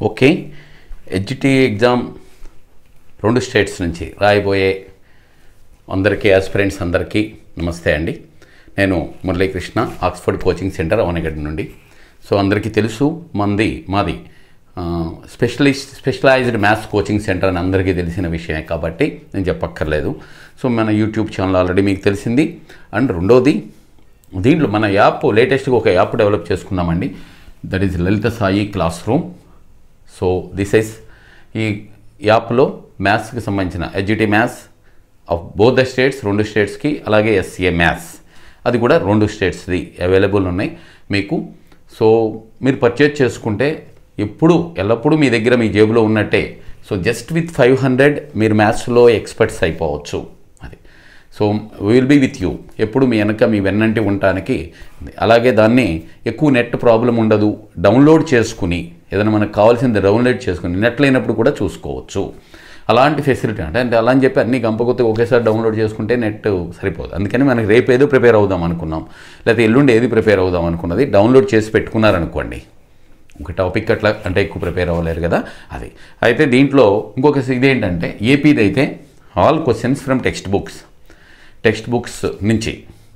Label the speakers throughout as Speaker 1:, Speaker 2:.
Speaker 1: okay హెచ్టి exam రెండు states నుంచి రాయబోయే అందరికీ ఆస్పిరెంట్స్ అందరికీ నమస్తే అండి నేను Murali Krishna Oxford coaching centre Avanigadda నుండి సో అందరికీ తెలుసు మంది మాది ఆ, specialist specialised maths coaching centre అని అందరికీ తెలిసిన విషయమే కాబట్టి నేను చెప్పక్కర్లేదు సో మన యూట్యూబ్ ఛానల్ ఆల్రెడీ మీకు తెలిసింది అండ్ రెండోది దీంట్లో మన యాప్ లేటెస్ట్గా ఒక యాప్ డెవలప్ చేసుకున్నామండి that is Lalitha Sai classroom so this is ఈ యాప్లో మ్యాథ్స్కి సంబంధించిన ఎడ్జిటీ maths of both the states రెండు స్టేట్స్కి అలాగే ఎస్సీఏ మ్యాథ్స్ అది కూడా రెండు స్టేట్స్ది అవైలబుల్ ఉన్నాయి మీకు సో మీరు పర్చేజ్ చేసుకుంటే ఎప్పుడు ఎల్లప్పుడూ మీ దగ్గర మీ జేబులో ఉన్నట్టే so just with five hundred మీరు మ్యాథ్స్లో ఎక్స్పర్ట్స్ అయిపోవచ్చు అది so will be with you ఎప్పుడు మీ వెనక మీ వెన్నంటి ఉండటానికి అలాగే దాన్ని ఎక్కువ నెట్ ప్రాబ్లం ఉండదు డౌన్లోడ్ చేసుకుని ఏదైనా మనకు కావాల్సింది డౌన్లోడ్ చేసుకుని నెట్ లేనప్పుడు కూడా చూసుకోవచ్చు అలాంటి ఫెసిలిటీ అంటే అంటే అలా అని చెప్పి అన్ని గంపకొత్తి ఒకేసారి డౌన్లోడ్ చేసుకుంటే నెట్ సరిపోదు అందుకని మనకి రేపు ఏదో ప్రిపేర్ అవుదాం అనుకున్నాం లేకపోతే ఎల్లుండి ఏది ప్రిపేర్ అవుదాం అనుకున్నది డౌన్లోడ్ చేసి పెట్టుకున్నారనుకోండి ఒక టాపిక్ అట్లా అంటే ఎక్కువ ప్రిపేర్ అవ్వలేరు కదా అది అయితే దీంట్లో ఇంకొక ఇదేంటంటే ఏపీది అయితే all questions from textbooks textbooks నుంచి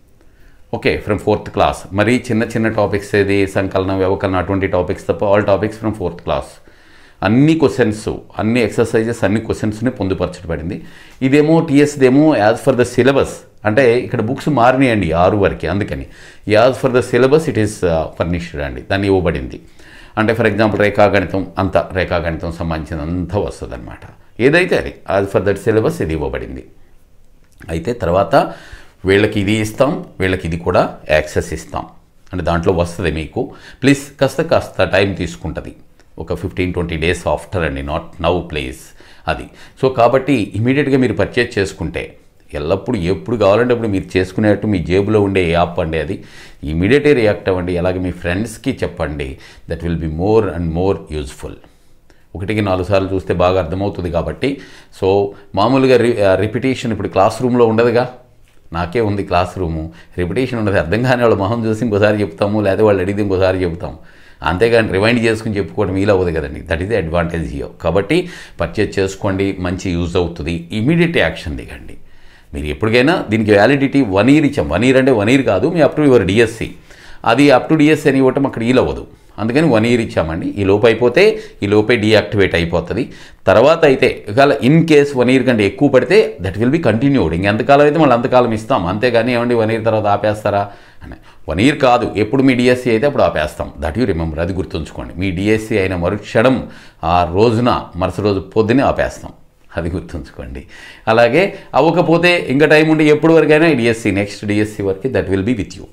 Speaker 1: ఓకే ఫ్రమ్ ఫోర్త్ క్లాస్ మరి చిన్న చిన్న టాపిక్స్ ఏది సంకలనం వ్యవకలనం అటువంటి టాపిక్స్ తప్ప all topics from fourth class అన్ని క్వశ్చన్స్ అన్ని ఎక్సర్సైజెస్ అన్ని క్వశ్చన్స్ని పొందుపరచబడింది ఇదేమో టీఎస్దేమో యాజ్ ఫర్ ద సిలబస్ అంటే ఇక్కడ బుక్స్ మారినాయండి ఆరు వరకు అందుకని as per the syllabus it is furnished అండి దాన్ని ఇవ్వబడింది అంటే ఫర్ ఎగ్జాంపుల్ రేఖాగణితం అంత రేఖాగణితం సంబంధించిన అంతా వస్తుంది అనమాట ఏదైతే అది యాజ్ ఫర్ దట్ సిలబస్ ఇది ఇవ్వబడింది అయితే తర్వాత వీళ్ళకి ఇది ఇస్తాం వీళ్ళకి ఇది కూడా యాక్సెస్ ఇస్తాం అంటే దాంట్లో వస్తుంది మీకు ప్లీజ్ కాస్త కాస్త టైం తీసుకుంటుంది ఒక ఫిఫ్టీన్ ట్వంటీ డేస్ ఆఫ్టర్ అండి నాట్ నవ్ ప్లీజ్ అది సో కాబట్టి ఇమీడియట్గా మీరు పర్చేజ్ చేసుకుంటే ఎల్లప్పుడు ఎప్పుడు కావాలంటే అప్పుడు మీరు చేసుకునేట్టు మీ జేబులో ఉండే యాప్ అండి అది ఇమీడియట్గా రియాక్ట్ అవ్వండి అలాగే మీ ఫ్రెండ్స్కి చెప్పండి that will be more and more useful ఒకటికి నాలుగు సార్లు చూస్తే బాగా అర్థమవుతుంది కాబట్టి సో మామూలుగా రి రిపిటేషన్ ఇప్పుడు క్లాస్ రూమ్లో ఉండదుగా నాకే ఉంది క్లాస్ రూము రిపిటేషన్ ఉండదు అర్థం కాని వాళ్ళ మొహం చూసి ఇంకోసారి చెప్తాము లేదా వాళ్ళు అడిగితే ఇంకోసారి చెప్తాం అంతేగాని రిమైండ్ చేసుకుని చెప్పుకోవడం వీలు అవ్వదు కదండి that is the advantage Jio కాబట్టి పర్చేజ్ చేసుకోండి మంచి యూజ్ అవుతుంది ఇమీడియట్ యాక్షన్ దిగండి మీరు ఎప్పటికైనా దీనికి వ్యాలిడిటీ వన్ ఇయర్ ఇచ్చాం వన్ ఇయర్ అంటే వన్ ఇయర్ కాదు మీ అప్ టు యువర్ డిఎస్సి అది అప్ టు డిఎస్సి అని ఇవ్వటం అక్కడ ఈల్ అవ్వదు అందుకని వన్ ఇయర్ ఇచ్చామండి ఈ లోపు అయిపోతే ఈ లోపే డీయాక్టివేట్ అయిపోతుంది తర్వాత అయితే ఒకవేళ ఇన్ కేస్ వన్ ఇయర్ కంటే ఎక్కువ పడితే దట్ విల్ బి కంటిన్యూడ్ ఇంకెంతకాలం అయితే మళ్ళీ అంతకాలం ఇస్తాం అంతేగాని ఏమండి వన్ ఇయర్ తర్వాత ఆపేస్తారా అని వన్ ఇయర్ కాదు ఎప్పుడు మీ డిఎస్సి అయితే అప్పుడు ఆపేస్తాం దట్ యూ రిమెంబర్ అది గుర్తుంచుకోండి మీ డిఎస్సి అయిన మరుక్షణం ఆ రోజున మరుసటి రోజు పొద్దునే ఆపేస్తాం అది గుర్తుంచుకోండి అలాగే అవ్వకపోతే ఇంకా టైం ఉండి ఎప్పుడు వరకైనా డిఎస్సి నెక్స్ట్ డిఎస్సి వరకు that will be with you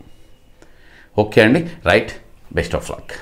Speaker 1: okay అండి right best of luck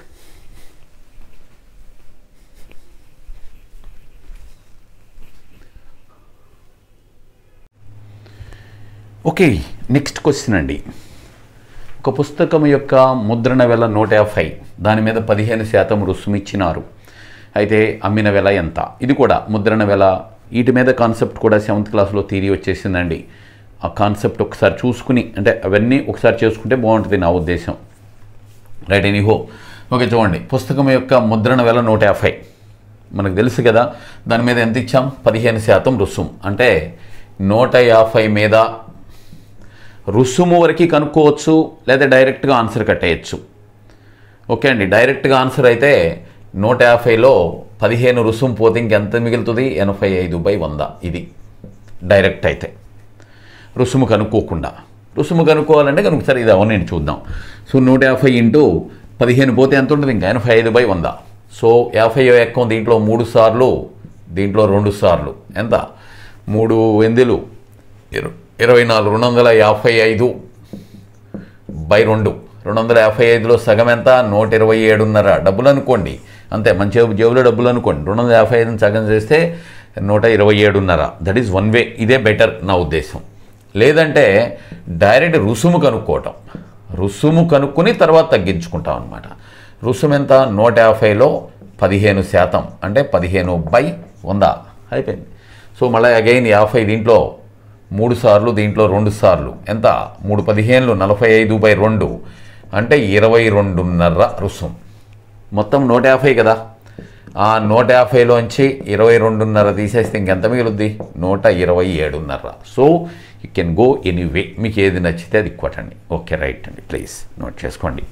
Speaker 1: okay next question అండి ఒక పుస్తకం యొక్క ముద్రణ వెల నూట యాభై దాని మీద పదిహేను శాతం రుసుము ఇచ్చినారు అయితే అమ్మిన వెల ఎంత ఇది కూడా ముద్రణ వెల వీటి మీద కాన్సెప్ట్ కూడా సెవెంత్ క్లాస్లో థీరీ వచ్చేసిందండి ఆ కాన్సెప్ట్ ఒకసారి చూసుకుని అంటే అవన్నీ ఒకసారి చేసుకుంటే బాగుంటుంది నా ఉద్దేశం రైట్ ఎనీహో ఓకే చూడండి పుస్తకం యొక్క ముద్రణ వెల నూట యాభై మనకు తెలుసు కదా దాని మీద ఎంత ఇచ్చాం పదిహేను శాతం రుసుము అంటే నూట యాభై మీద రుసుము వరకు కనుక్కోవచ్చు లేదా డైరెక్ట్గా ఆన్సర్ కట్టేయచ్చు ఓకే అండి డైరెక్ట్గా ఆన్సర్ అయితే నూట యాభైలో పదిహేను రుసుము పోతే ఇంకెంత మిగులుతుంది ఎనభై ఐదు బై వంద ఇది డైరెక్ట్ అయితే రుసుము కనుక్కోకుండా రుసుము కనుక్కోవాలంటే కనుక సరే ఇది అవన్నీ చూద్దాం సో నూట యాభై ఇంటూ పదిహేను పోతే ఎంత ఉంటుంది ఇంకా ఎనభై ఐదు బై వంద సో యాభై ఎక్కం దీంట్లో మూడు సార్లు దీంట్లో రెండు సార్లు ఎంత మూడు వెందులు ఇర ఇరవై నాలుగు రెండు వందల యాభై ఐదు బై రెండు రెండు వందల యాభై ఐదులో సగం ఎంత నూట ఇరవై ఏడున్నర డబ్బులు అనుకోండి అంతే మన జేబు జేబులో డబ్బులు అనుకోండి రెండు వందల యాభై ఐదుని సగం చేస్తే నూట ఇరవై ఏడున్నర దట్ ఈజ్ వన్ వే ఇదే బెటర్ నా ఉద్దేశం లేదంటే డైరెక్ట్ రుసుము కనుక్కోవటం రుసుము కనుక్కొని తర్వాత తగ్గించుకుంటాం అనమాట రుసుము ఎంత నూట యాభైలో పదిహేను శాతం అంటే పదిహేను బై వంద అయిపోయింది సో మళ్ళీ అగైన్ యాభై దీంట్లో మూడు సార్లు దీంట్లో రెండు సార్లు ఎంత మూడు పదిహేనులు నలభై ఐదు బై రెండు అంటే ఇరవై రెండున్నర రుసుం మొత్తం నూట యాభై కదా
Speaker 2: ఆ నూట యాభైలోంచి ఇరవై రెండున్నర తీసేస్తే ఇంకెంత మిగులుద్ది నూట ఇరవై ఏడున్నర so you can go anyway మీకు ఏది నచ్చితే అది కొట్టండి ఓకే రైట్ అండి ప్లీజ్ నోట్ చేసుకోండి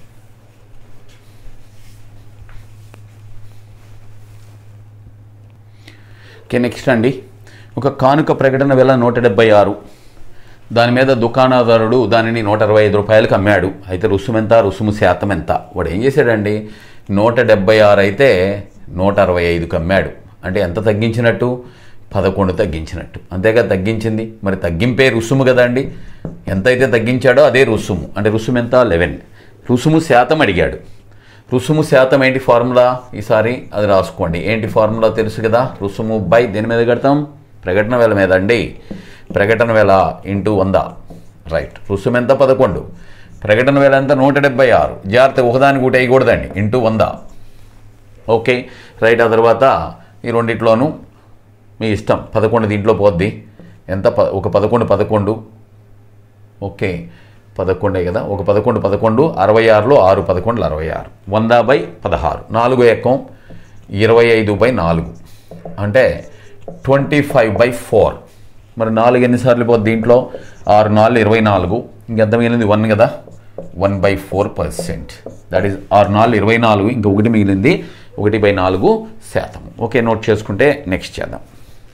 Speaker 1: ఓకే నెక్స్ట్ అండి ఒక కానుక ప్రకటన వేల నూట డెబ్బై ఆరు దాని మీద దుకాణదారుడు దానిని నూట అరవై ఐదు రూపాయలకు అమ్మాడు అయితే రుసుము ఎంత రుసుము శాతం ఎంత వాడు ఏం చేశాడండి నూట డెబ్బై ఆరు అయితే నూట అరవై ఐదుకి అమ్మాడు అంటే ఎంత తగ్గించినట్టు పదకొండు తగ్గించినట్టు అంతేగా తగ్గించింది మరి తగ్గింపే రుసుము కదండి ఎంతైతే తగ్గించాడో అదే రుసుము అంటే రుసుము ఎంత లెవెన్ రుసుము శాతం అడిగాడు రుసుము శాతం ఏంటి ఫార్ములా ఈసారి అది రాసుకోండి ఏంటి ఫార్ములా తెలుసు కదా రుసుము బై దేని మీద కడతాం ప్రకటన వేల మీద అండి ప్రకటన వేల ఇంటూ వంద రైట్ రుసుము ఎంత పదకొండు ప్రకటన వేల ఎంత నూట డెబ్బై ఆరు జాగ్రత్త ఒకదాని కూడా వేయకూడదండి ఇంటూ వంద ఓకే రైట్ ఆ తర్వాత ఈ రెండిట్లోనూ మీ ఇష్టం పదకొండు దీంట్లో పోద్ది ఎంత ప ఒక పదకొండు పదకొండు ఓకే పదకొండే కదా ఒక పదకొండు పదకొండు అరవై ఆరులో ఆరు పదకొండులు అరవై ఆరు వంద బై పదహారు నాలుగు ఎక్కం ఇరవై ఐదు బై నాలుగు అంటే ట్వంటీ ఫైవ్ బై ఫోర్ మరి నాలుగు ఎన్నిసార్లు పోద్ది దీంట్లో ఆరు నాలుగు ఇరవై నాలుగు ఇంకెంత మిగిలింది వన్ కదా one by four percent that is ఆరు నాలుగు ఇరవై నాలుగు ఇంకా ఒకటి మిగిలింది ఒకటి బై నాలుగు శాతం ఓకే నోట్ చేసుకుంటే నెక్స్ట్ చేద్దాం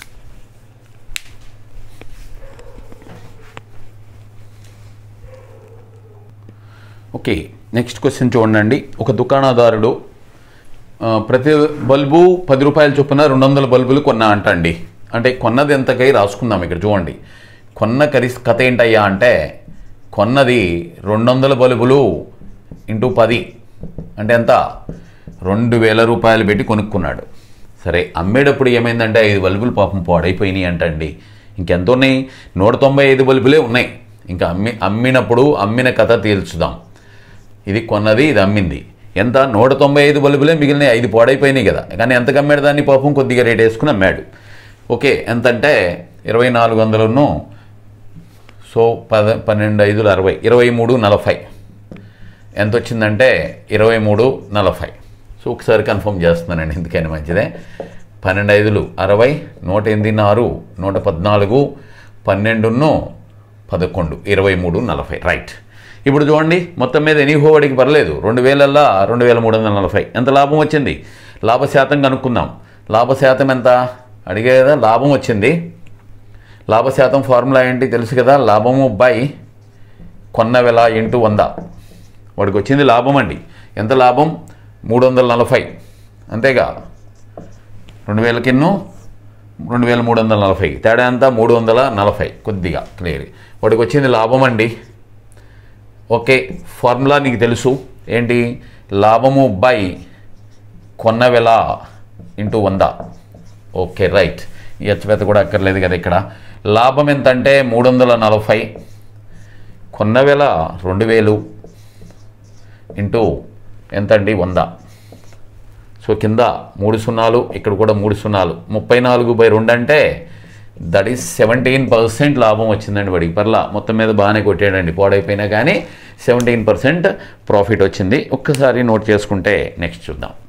Speaker 1: ఓకే నెక్స్ట్ క్వశ్చన్ చూడండి ఒక దుకాణదారుడు ఆ, ప్రతి బల్బు పది రూపాయల చొప్పున రెండు వందల బల్బులు కొన్నా అంటండి అంటే కొన్నది ఎంతకై రాసుకుందాం ఇక్కడ చూడండి కొన్న కరి కథ ఏంటయ్యా అంటే కొన్నది రెండు వందల బల్బులు ఇంటూ పది అంటే ఎంత రెండు వేల రూపాయలు పెట్టి కొనుక్కున్నాడు సరే అమ్మేటప్పుడు ఏమైందంటే ఐదు బల్బులు పాపం పాడైపోయినాయి అంటండి ఇంకెంత ఉన్నాయి నూట తొంభై ఐదు బల్బులే ఉన్నాయి ఇంకా అమ్మి అమ్మినప్పుడు అమ్మిన కథ తేల్చుదాం ఇది కొన్నది ఇది అమ్మింది ఎంత నూట తొంభై ఐదు బల్బులే మిగిలిన ఐదు పాడైపోయినాయి కదా కానీ ఎంతకు అమ్మాడు దాన్ని పాపం కొద్దిగా రేట్ వేసుకుని అమ్మాడు ఓకే ఎంత అంటే ఇరవై నాలుగు వందలను సో పద పన్నెండు ఐదులు అరవై ఇరవై మూడు నలభై ఎంత వచ్చిందంటే ఇరవై మూడు నలభై సో ఒకసారి కన్ఫర్మ్ చేస్తున్నానండి ఎందుకని మంచిదే పన్నెండు ఐదులు అరవై నూట ఎనిమిది ఆరు నూట పద్నాలుగు పన్నెండును పదకొండు ఇరవై మూడు నలభై రైట్ ఇప్పుడు చూడండి మొత్తం మీద ఎనీ హోవాడికి పర్లేదు రెండు వేలల్లా రెండు వేల మూడు వందల నలభై ఎంత లాభం వచ్చింది లాభ శాతం కనుక్కుందాం లాభ శాతం ఎంత అడిగే కదా లాభం వచ్చింది లాభ శాతం ఫార్ములా ఏంటి తెలుసు కదా లాభము బై కొన్న వెల ఇంటూ వంద వాడికి వచ్చింది లాభం అండి ఎంత లాభం మూడు వందల నలభై అంతేగా రెండు వేలకిన్ను రెండు వేల మూడు వందల నలభై తేడా అంతా మూడు వందల నలభై కొద్దిగా క్లియర్ వాడికి వచ్చింది లాభం అండి ఓకే ఫార్ములా నీకు తెలుసు ఏంటి లాభము బై కొన్న వెల ఇంటూ వంద ఓకే రైట్ ఈ హెచ్చవేత కూడా అక్కర్లేదు కదా ఇక్కడ లాభం ఎంత అంటే మూడు వందల నలభై కొన్న వెల రెండు వేలు ఇంటూ ఎంత అండి వంద సో కింద మూడు సున్నాలు ఇక్కడ కూడా మూడు సున్నాలు ముప్పై నాలుగు బై రెండు అంటే దట్ ఈస్ సెవెంటీన్ పర్సెంట్ లాభం వచ్చిందండి వాడికి పర్లా మొత్తం మీద బాగానే కొట్టాడండి పాడైపోయినా కానీ సెవెంటీన్ పర్సెంట్ ప్రాఫిట్ వచ్చింది ఒక్కసారి నోట్ చేసుకుంటే నెక్స్ట్ చూద్దాం